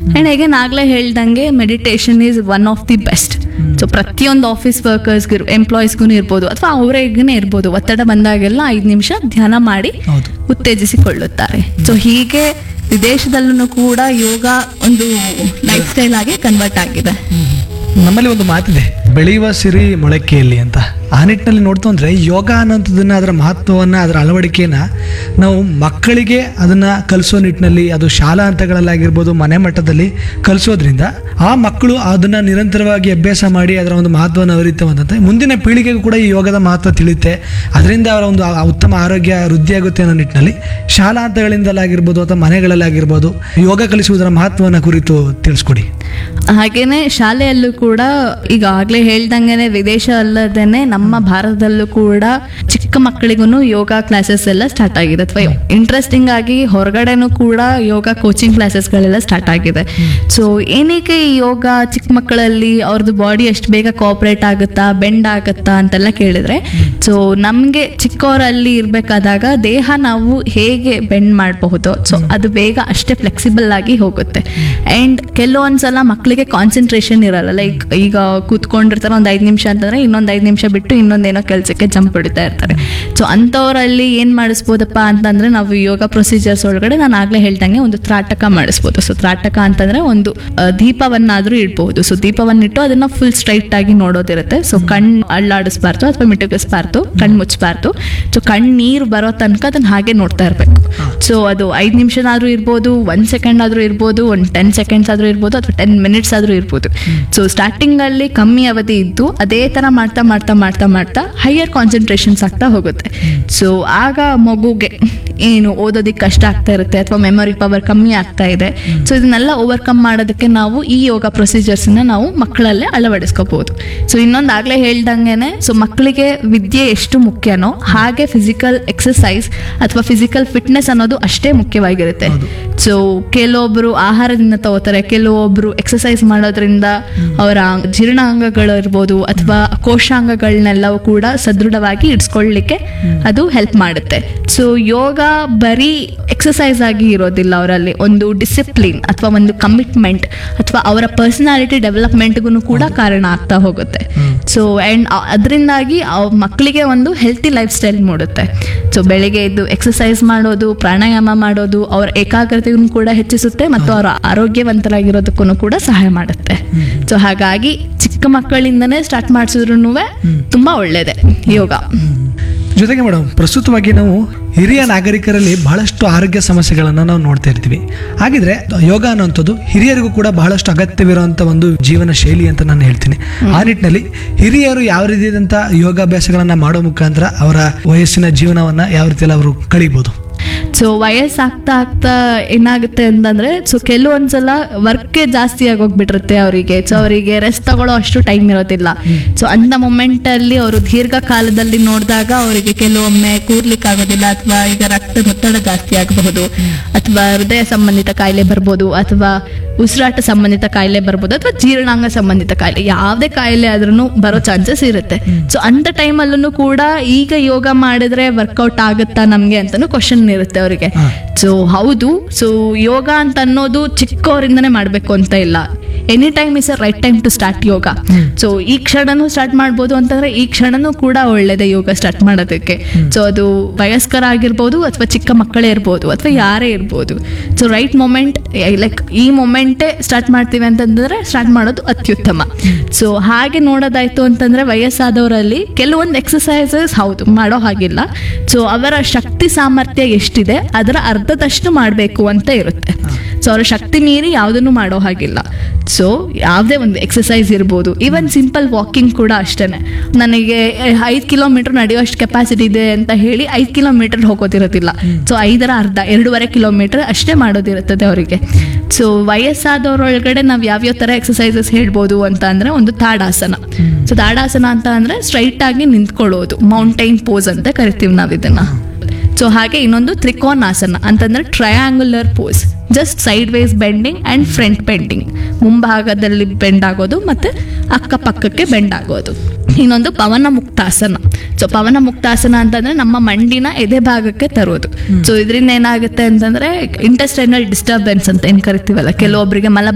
And ಹೇಗೆ ನಾಗ್ಲೇ ಹೇಳ್ದಂಗೆ meditation is one of the best so ಪ್ರತಿಯೊಂದು ಆಫೀಸ್ ವರ್ಕರ್ಸ್ಗೂ ಎಂಪ್ಲಾಯೀಸ್ಗೂ ಇರ್ಬೋದು ಅಥವಾ ಅವರಿಗೇ ಇರ್ಬೋದು ಒತ್ತಡ ಬಂದಾಗೆಲ್ಲ ಐದು ನಿಮಿಷ ಧ್ಯಾನ ಮಾಡಿ ಹೌದು ಉತ್ತೇಜಿಸಿಕೊಳ್ಳುತ್ತಾರೆ ಸೊ ಹೀಗೆ ವಿದೇಶದಲ್ಲೂ ಕೂಡ ಯೋಗ ಒಂದು ಲೈಫ್ ಸ್ಟೈಲ್ ಆಗಿ ಕನ್ವರ್ಟ್ ಆಗಿದೆ ನಮ್ಮಲ್ಲಿ ಒಂದು ಮಾತಿದೆ ಬೆಳೆಯುವ ಸಿರಿ ಮೊಳಕೆಯಲ್ಲಿ ಅಂತ ಆ ನಿಟ್ಟಿನಲ್ಲಿ ನೋಡ್ತು ಅಂದ್ರೆ ಯೋಗ ಅನ್ನೋಂಥದ್ದನ್ನ ಅದರ ಮಹತ್ವವನ್ನ ಅದರ ಅಳವಡಿಕೆಯನ್ನ ನಾವು ಮಕ್ಕಳಿಗೆ ಅದನ್ನ ಕಲಿಸೋ ನಿಟ್ಟಿನಲ್ಲಿ ಅದು ಶಾಲಾ ಹಂತಗಳಲ್ಲಾಗಿರ್ಬೋದು ಮನೆ ಮಟ್ಟದಲ್ಲಿ ಕಲಿಸೋದ್ರಿಂದ ಆ ಮಕ್ಕಳು ಅದನ್ನ ನಿರಂತರವಾಗಿ ಅಭ್ಯಾಸ ಮಾಡಿ ಅದರ ಒಂದು ಮಹತ್ವವನ್ನು ಅರಿತವಂತೆ ಮುಂದಿನ ಪೀಳಿಗೆಗೂ ಕೂಡ ಈ ಯೋಗದ ಮಹತ್ವ ತಿಳಿಯುತ್ತೆ ಅದರಿಂದ ಅವರ ಒಂದು ಆ- ಉತ್ತಮ ಆರೋಗ್ಯ ವೃದ್ಧಿಯಾಗುತ್ತೆ ಅನ್ನೋ ನಿಟ್ಟಿನಲ್ಲಿ ಶಾಲಾ ಹಂತಗಳಿಂದಲಾಗಿರ್ಬೋದು ಅಥವಾ ಮನೆಗಳಲ್ಲಾಗಿರ್ಬೋದು ಯೋಗ ಕಲಿಸುವುದರ ಮಹತ್ವವನ್ನು ಕುರಿತು ತಿಳಿಸ್ಕೊಡಿ ಹಾಗೇನೆ ಶಾಲೆಯಲ್ಲೂ ಕೂಡ ಈಗಾಗಲೇ ಹೇಳ್ದಂಗೆನೆ ವಿದೇಶ ಅಲ್ಲದೇನೆ ನಮ್ಮ ಭಾರತದಲ್ಲೂ ಕೂಡ ಚಿಕ್ಕ ಮಕ್ಕಳಿಗೂ ಯೋಗ ಕ್ಲಾಸಸ್ ಎಲ್ಲ ಸ್ಟಾರ್ಟ್ ಆಗಿದೆ ಅಥವಾ ಇಂಟ್ರೆಸ್ಟಿಂಗ್ ಆಗಿ ಹೊರಗಡೆನೂ ಕೂಡ ಯೋಗ ಕೋಚಿಂಗ್ ಕ್ಲಾಸಸ್ಗಳೆಲ್ಲ ಸ್ಟಾರ್ಟ್ ಆಗಿದೆ ಸೊ ಏನಕ್ಕೆ ಈ ಯೋಗ ಚಿಕ್ಕ ಮಕ್ಕಳಲ್ಲಿ ಅವ್ರದ್ದು ಬಾಡಿ ಎಷ್ಟು ಬೇಗ ಕೋಆಪರೇಟ್ ಆಗುತ್ತಾ ಬೆಂಡ್ ಆಗುತ್ತಾ ಅಂತೆಲ್ಲ ಕೇಳಿದ್ರೆ ಸೊ ನಮಗೆ ಚಿಕ್ಕವರಲ್ಲಿ ಇರಬೇಕಾದಾಗ ದೇಹ ನಾವು ಹೇಗೆ ಬೆಂಡ್ ಮಾಡಬಹುದು ಸೊ ಅದು ಬೇಗ ಅಷ್ಟೇ ಫ್ಲೆಕ್ಸಿಬಲ್ ಆಗಿ ಹೋಗುತ್ತೆ ಆ್ಯಂಡ್ ಕೆಲವೊಂದ್ಸಲ ಮಕ್ಕಳಿಗೆ ಕಾನ್ಸಂಟ್ರೇಷನ್ ಇರಲ್ಲ ಲೈಕ್ ಈಗ ಕೂತ್ಕೊಂಡಿರ್ತಾರೆ ಒಂದು ಐದು ನಿಮಿಷ ಅಂತಂದ್ರೆ ಇನ್ನೊಂದು ಐದು ನಿಮಿಷ ಬಿಟ್ಟು ಇನ್ನೊಂದೇನೋ ಕೆಲಸಕ್ಕೆ ಜಂಪ್ ಬಿಡ್ತಾ ಇರ್ತಾರೆ ಸೊ ಅಂಥವರಲ್ಲಿ ಏನು ಮಾಡಿಸ್ಬೋದಪ್ಪ ಅಂತಂದ್ರೆ ನಾವು ಯೋಗ ಪ್ರೊಸೀಜರ್ಸ್ ಒಳಗಡೆ ನಾನು ಆಗಲೇ ಹೇಳ್ದಂಗೆ ಒಂದು ತ್ರಾಟಕ ಮಾಡಿಸ್ಬೋದು ಸೊ ತ್ರಾಟಕ ಅಂತಂದ್ರೆ ಒಂದು ಆ, ದೀಪವನ್ನಾದ್ರೂ ಇಡ್ಬೋದು ಸೊ ದೀಪವನ್ನಿಟ್ಟು ಅದನ್ನ ಫುಲ್ ಸ್ಟ್ರೈಟ್ ಆಗಿ ನೋಡೋದಿರುತ್ತೆ ಸೊ ಕಣ್ಣು ಅಳ್ಳಾಡಿಸ್ಬಾರ್ದು ಅಥವಾ ಮಿಟುಕಿಸ್ಬಾರ್ದು ಕಣ್ಣು ಮುಚ್ಚಬಾರ್ದು ಸೊ ಕಣ್ಣು ನೀರು ಬರೋ ತನಕ ಅದನ್ನ ಹಾಗೆ ನೋಡ್ತಾ ಇರಬೇಕು ಸೊ ಅದು ಐದು ನಿಮಿಷನಾದ್ರೂ ಇರ್ಬೋದು ಒನ್ ಸೆಕೆಂಡ್ ಆದ್ರೂ ಇರ್ಬೋದು ಒಂದು ಟೆನ್ ಸೆಕೆಂಡ್ಸ್ ಆದ್ರೂ ಇರ್ಬೋದು ಅಥವಾ ಟೆನ್ ಮಿನಿಟ್ಸ್ ಆದ್ರೂ ಇರ್ಬೋದು ಸೊ ಸ್ಟಾರ್ಟಿಂಗ್ ಅಲ್ಲಿ ಕಮ್ಮಿ ಅವಧಿ ಇದ್ದು ಅದೇ ತರ ಮಾಡ್ತಾ ಮಾಡ್ತಾ ಮಾಡ್ತಾ ಮಾಡ್ತಾ ಹೈಯರ್ ಕಾನ್ಸಂಟ್ರೇಷನ್ಸ್ ಆಗ್ತಾ ಹೋಗುತ್ತೆ ಸೊ ಆಗ ಮಗುಗೆ ಏನು ಓದೋದಕ್ಕೆ ಕಷ್ಟ ಆಗ್ತಾ ಇರುತ್ತೆ ಅಥವಾ ಮೆಮೊರಿ ಪವರ್ ಕಮ್ಮಿ ಆಗ್ತಾ ಇದೆ ಸೊ ಇದನ್ನೆಲ್ಲ ಓವರ್ಕಮ್ ಮಾಡೋದಕ್ಕೆ ನಾವು ಈ ಯೋಗ ಪ್ರೊಸೀಜರ್ಸ್ನ ನಾವು ಮಕ್ಕಳಲ್ಲೇ ಅಳವಡಿಸ್ಕೋಬಹುದು ಸೊ ಇನ್ನೊಂದು ಆಗ್ಲೇ ಹೇಳ್ದಂಗೆನೆ ಸೊ ಮಕ್ಕಳಿಗೆ ವಿದ್ಯೆ ಎಷ್ಟು ಮುಖ್ಯನೋ ಹಾಗೆ ಫಿಸಿಕಲ್ ಎಕ್ಸಸೈಸ್ ಅಥವಾ ಫಿಸಿಕಲ್ ಫಿಟ್ನೆಸ್ ಅನ್ನೋದು ಅಷ್ಟೇ ಮುಖ್ಯವಾಗಿರುತ್ತೆ ಸೊ ಕೆಲವೊಬ್ರು ಆಹಾರದಿಂದ ತಗೋತಾರೆ ಕೆಲವೊಬ್ರು ಎಕ್ಸಸೈಸ್ ಮಾಡೋದ್ರಿಂದ ಅವರ ಜೀರ್ಣಾಂಗಗಳು ಇರ್ಬೋದು ಅಥವಾ ಕೋಶಾಂಗಗಳನ್ನೆಲ್ಲವೂ ಕೂಡ ಸದೃಢವಾಗಿ ಇಡ್ಸ್ಕೊಳ್ಳಿಕ್ಕೆ ಅದು ಹೆಲ್ಪ್ ಮಾಡುತ್ತೆ ಸೊ ಯೋಗ ಬರೀ ಎಕ್ಸಸೈಸ್ ಆಗಿ ಇರೋದಿಲ್ಲ ಅವರಲ್ಲಿ ಒಂದು ಡಿಸಿಪ್ಲಿನ್ ಅಥವಾ ಒಂದು ಕಮಿಟ್ಮೆಂಟ್ ಅಥವಾ ಅವರ ಪರ್ಸನಾಲಿಟಿ ಡೆವಲಪ್ಮೆಂಟ್ಗೂ ಕೂಡ ಕಾರಣ ಆಗ್ತಾ ಹೋಗುತ್ತೆ ಸೊ ಆ್ಯಂಡ್ ಅದರಿಂದಾಗಿ ಮಕ್ಕಳಿಗೆ ಒಂದು ಹೆಲ್ತಿ ಲೈಫ್ ಸ್ಟೈಲ್ ಮೂಡುತ್ತೆ ಸೊ ಬೆಳಿಗ್ಗೆ ಎದ್ದು ಎಕ್ಸಸೈಸ್ ಮಾಡೋದು ಪ್ರಾಣಾಯಾಮ ಮಾಡೋದು ಅವರ ಏಕಾಗ್ರತೆಗೂ ಕೂಡ ಹೆಚ್ಚಿಸುತ್ತೆ ಮತ್ತು ಅವರ ಆರೋಗ್ಯವಂತರಾಗಿರೋದಕ್ಕೂ ಕೂಡ ಸಹಾಯ ಮಾಡುತ್ತೆ ಸೊ ಹಾಗಾಗಿ ಚಿಕ್ಕ ಮಕ್ಕಳಿಂದನೇ ಸ್ಟಾರ್ಟ್ ಮಾಡಿಸಿದ್ರು ತುಂಬಾ ಒಳ್ಳೇದೆ ಯೋಗ ಜೊತೆಗೆ ಮೇಡಮ್ ಪ್ರಸ್ತುತವಾಗಿ ನಾವು ಹಿರಿಯ ನಾಗರಿಕರಲ್ಲಿ ಬಹಳಷ್ಟು ಆರೋಗ್ಯ ಸಮಸ್ಯೆಗಳನ್ನು ನಾವು ನೋಡ್ತಾ ಇರ್ತೀವಿ ಹಾಗಿದ್ರೆ ಯೋಗ ಅನ್ನುವಂಥದ್ದು ಹಿರಿಯರಿಗೂ ಕೂಡ ಬಹಳಷ್ಟು ಅಗತ್ಯವಿರುವಂಥ ಒಂದು ಜೀವನ ಶೈಲಿ ಅಂತ ನಾನು ಹೇಳ್ತೀನಿ ಆ ನಿಟ್ಟಿನಲ್ಲಿ ಹಿರಿಯರು ಯಾವ ರೀತಿಯಾದಂಥ ಯೋಗಾಭ್ಯಾಸಗಳನ್ನು ಮಾಡೋ ಮುಖಾಂತರ ಅವರ ವಯಸ್ಸಿನ ಜೀವನವನ್ನ ಯಾವ ರೀತಿಯಲ್ಲಿ ಅವರು ಕಳೀಬೋದು ಸೊ ವಯಸ್ಸಾಗ್ತಾ ಆಗ್ತಾ ಏನಾಗುತ್ತೆ ಅಂತಂದ್ರೆ ಸೊ ಕೆಲವೊಂದ್ಸಲ ವರ್ಕ್ ಜಾಸ್ತಿ ಆಗೋಗ್ಬಿಟ್ಟಿರುತ್ತೆ ಅವರಿಗೆ ಸೊ ಅವರಿಗೆ ರೆಸ್ಟ್ ತಗೊಳ್ಳೋ ಅಷ್ಟು ಟೈಮ್ ಇರೋದಿಲ್ಲ ಸೊ ಅಂತ ಮೊಮೆಂಟ್ ಅಲ್ಲಿ ಅವರು ದೀರ್ಘಕಾಲದಲ್ಲಿ ನೋಡಿದಾಗ ಅವರಿಗೆ ಕೆಲವೊಮ್ಮೆ ಕೂರ್ಲಿಕ್ಕೆ ಆಗೋದಿಲ್ಲ ಅಥವಾ ಈಗ ರಕ್ತದೊತ್ತಡ ಜಾಸ್ತಿ ಆಗಬಹುದು ಅಥವಾ ಹೃದಯ ಸಂಬಂಧಿತ ಕಾಯಿಲೆ ಬರ್ಬೋದು ಅಥವಾ ಉಸಿರಾಟ ಸಂಬಂಧಿತ ಕಾಯಿಲೆ ಬರ್ಬೋದು ಅಥವಾ ಜೀರ್ಣಾಂಗ ಸಂಬಂಧಿತ ಕಾಯಿಲೆ ಯಾವುದೇ ಕಾಯಿಲೆ ಆದ್ರೂ ಬರೋ ಚಾನ್ಸಸ್ ಇರುತ್ತೆ ಸೊ ಅಂತ ಟೈಮಲ್ಲೂ ಕೂಡ ಈಗ ಯೋಗ ಮಾಡಿದ್ರೆ ವರ್ಕೌಟ್ ಆಗುತ್ತಾ ನಮ್ಗೆ ಅಂತಾನು ಕ್ವಶನ್ ಇರುತ್ತೆ ಅವರಿಗೆ ಹಾ. ಸೊ ಹೌದು ಸೊ ಯೋಗ ಅಂತ ಅನ್ನೋದು ಚಿಕ್ಕವರಿಂದನೇ ಮಾಡಬೇಕು ಅಂತ ಇಲ್ಲ any time is a right time to start yoga so ಈ ಕ್ಷಣನೂ ಸ್ಟಾರ್ಟ್ ಮಾಡ್ಬೋದು ಅಂತಂದ್ರೆ ಈ ಕ್ಷಣನೂ ಕೂಡ ಒಳ್ಳೇದೇ ಯೋಗ ಸ್ಟಾರ್ಟ್ ಮಾಡೋದಕ್ಕೆ ಸೊ ಅದು ವಯಸ್ಕರ ಆಗಿರ್ಬೋದು ಅಥವಾ ಚಿಕ್ಕ ಮಕ್ಕಳೇ ಇರ್ಬೋದು ಅಥವಾ ಯಾರೇ ಇರ್ಬೋದು ಸೊ ರೈಟ್ ಮೊಮೆಂಟ್ ಲೈಕ್ ಈ ಮೊಮೆಂಟೇ ಸ್ಟಾರ್ಟ್ ಮಾಡ್ತೀವಿ ಅಂತಂದ್ರೆ ಸ್ಟಾರ್ಟ್ ಮಾಡೋದು ಅತ್ಯುತ್ತಮ ಸೊ ಹಾಗೆ ನೋಡೋದಾಯ್ತು ಅಂತಂದ್ರೆ ವಯಸ್ಸಾದವರಲ್ಲಿ ಕೆಲವೊಂದು ಎಕ್ಸಸೈಸಸ್ ಹೌದು ಮಾಡೋ ಹಾಗಿಲ್ಲ ಸೊ ಅವರ ಶಕ್ತಿ ಸಾಮರ್ಥ್ಯ ಎಷ್ಟಿದೆ ಅದರ ಅರ್ಧದಷ್ಟು ಮಾಡಬೇಕು ಅಂತ ಇರುತ್ತೆ ಸೊ ಅವರ ಶಕ್ತಿ ಮೀರಿ ಯಾವುದನ್ನು ಮಾಡೋ ಹಾಗಿಲ್ಲ ಸೊ ಯಾವುದೇ ಒಂದು ಎಕ್ಸಸೈಸ್ ಇರ್ಬೋದು ಈವನ್ ಸಿಂಪಲ್ ವಾಕಿಂಗ್ ಕೂಡ ಅಷ್ಟೇ ನನಗೆ ಐದು ಕಿಲೋಮೀಟರ್ ನಡೆಯುವಷ್ಟು ಕೆಪಾಸಿಟಿ ಇದೆ ಅಂತ ಹೇಳಿ ಐದು ಕಿಲೋಮೀಟರ್ ಹೋಗೋದಿರೋದಿಲ್ಲ ಸೊ ಐದರ ಅರ್ಧ ಎರಡೂವರೆ ಕಿಲೋಮೀಟರ್ ಅಷ್ಟೇ ಮಾಡೋದಿರುತ್ತದೆ ಅವರಿಗೆ ಸೊ ವಯಸ್ಸಾದವರೊಳಗಡೆ ನಾವು ಯಾವ್ಯಾವ ಥರ ಎಕ್ಸಸೈಸಸ್ ಹೇಳ್ಬೋದು ಅಂತ ಅಂದರೆ ಒಂದು ತಾಡಾಸನ ಸೊ ತಾಡಾಸನ ಅಂತ ಅಂದರೆ ಸ್ಟ್ರೈಟ್ ಆಗಿ ನಿಂತ್ಕೊಳ್ಳೋದು ಮೌಂಟೈನ್ ಪೋಸ್ ಅಂತ ಕರಿತೀವಿ ನಾವು ಇದನ್ನ ಸೊ ಹಾಗೆ ಇನ್ನೊಂದು ತ್ರಿಕೋನಾಸನ ಅಂತಂದ್ರೆ triangular pose just side wise bending and front bending ಮುಂಭಾಗದಲ್ಲಿ ಬೆಂಡ್ ಆಗೋದು ಮತ್ತೆ ಅಕ್ಕಪಕ್ಕಕ್ಕೆ ಬೆಂಡ್ ಆಗೋದು ಇನ್ನೊಂದು ಪವನ ಮುಕ್ತಾಸನ ಸೊ ಪವನ ಮುಕ್ತಾಸನ ಅಂತಂದ್ರೆ ನಮ್ಮ ಮಂಡಿನ ಎದೆ ಭಾಗಕ್ಕೆ ತರೋದು ಸೊ ಇದರಿಂದ ಏನಾಗುತ್ತೆ ಅಂತಂದ್ರೆ ಇಂಟೆಸ್ಟೈನಲ್ ಡಿಸ್ಟರ್ಬೆನ್ಸ್ ಅಂತ ಏನ್ ಕರಿತೀವಲ್ಲ ಕೆಲವೊಬ್ಬರಿಗೆ ಮಲ